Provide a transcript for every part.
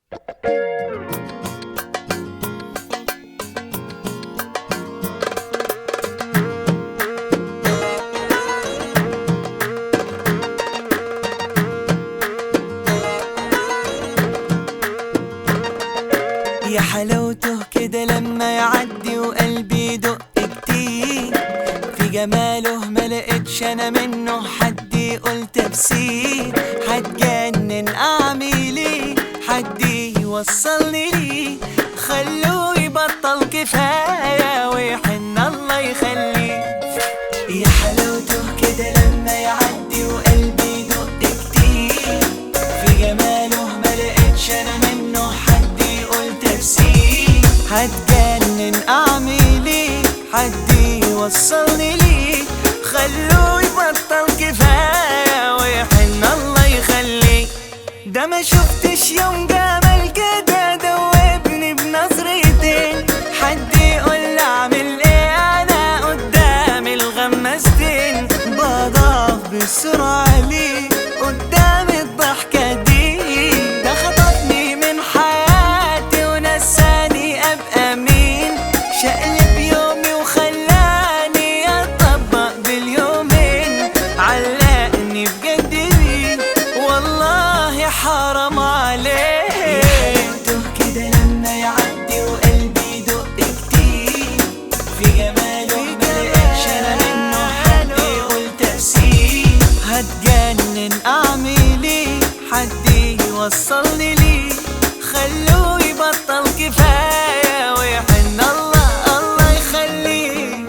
يا حلاوته كده لما يعدي وقلبي يدق كتير في جماله ما لقيتش انا منه حد يقول تفسير هتجنن اعمل ايه حد يوصلني ليه خلوه يبطل كفايه ويحن الله يخليه يا حلاوته كده لما يعدي وقلبي يدق كتير في جماله ما لقيتش انا منه حد يقول تفسير هتجنن اعمل ايه حد يوصلني ليه خلوه يبطل كفايه ويحن الله يخليه ده ما شفتش يوم جمال كده دوبني بنظرتين حد يقول لي اعمل ايه انا قدام الغمازتين بضعف بسرعه ليه قدام الضحكه دي ده خطفني من حياتي ونساني ابقى مين شقلب يومي وخلاني اطبق باليومين علقني بجد بيه والله حرام عليه كده لما يعدي وقلبي يدق كتير في جماله ما لقيتش انا منه حد يقول تفسير هتجنن اعمل ايه حد يوصلني ليه خلوه يبطل كفايه ويحن الله الله يخليه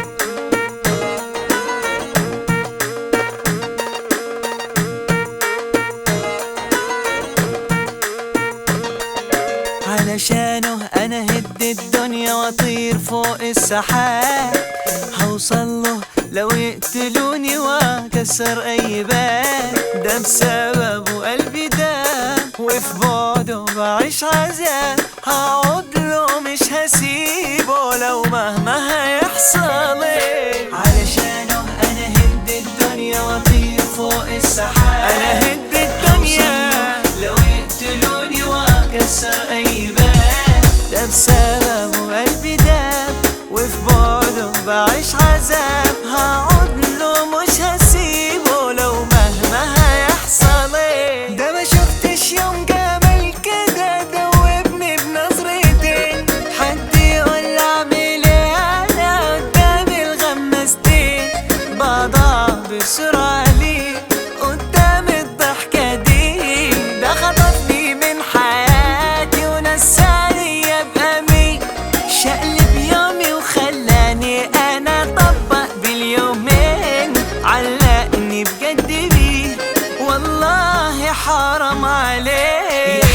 علشانه انا هد الدنيا واطير فوق السحاب هوصل له لو يقتلوني واكسر اي باب ده بسببه قلبي ده وفي بعده بعيش عذاب هقعد له مش هسيبه لو مهما هيحصل إيه. علشانه انا هد الدنيا واطير فوق السحاب انا هد الدنيا لو يقتلوني واكسر اي باب ده بسببه قلبي داب وفي بعده بعيش عذاب هقعد له مش هسيبه لو مهما هيحصل ايه ده ما شفتش يوم جمال كده دوبني بنظرتين حد يقول لي اعمل ايه انا قدام الغمازتين بضاع بسرعه ليه قدام الضحكه دي ده خطفني من حياتي ونساني ابقى مين شقلب يومي وخلاني انا اطبق باليومين علقني بجد بيه والله حرام عليه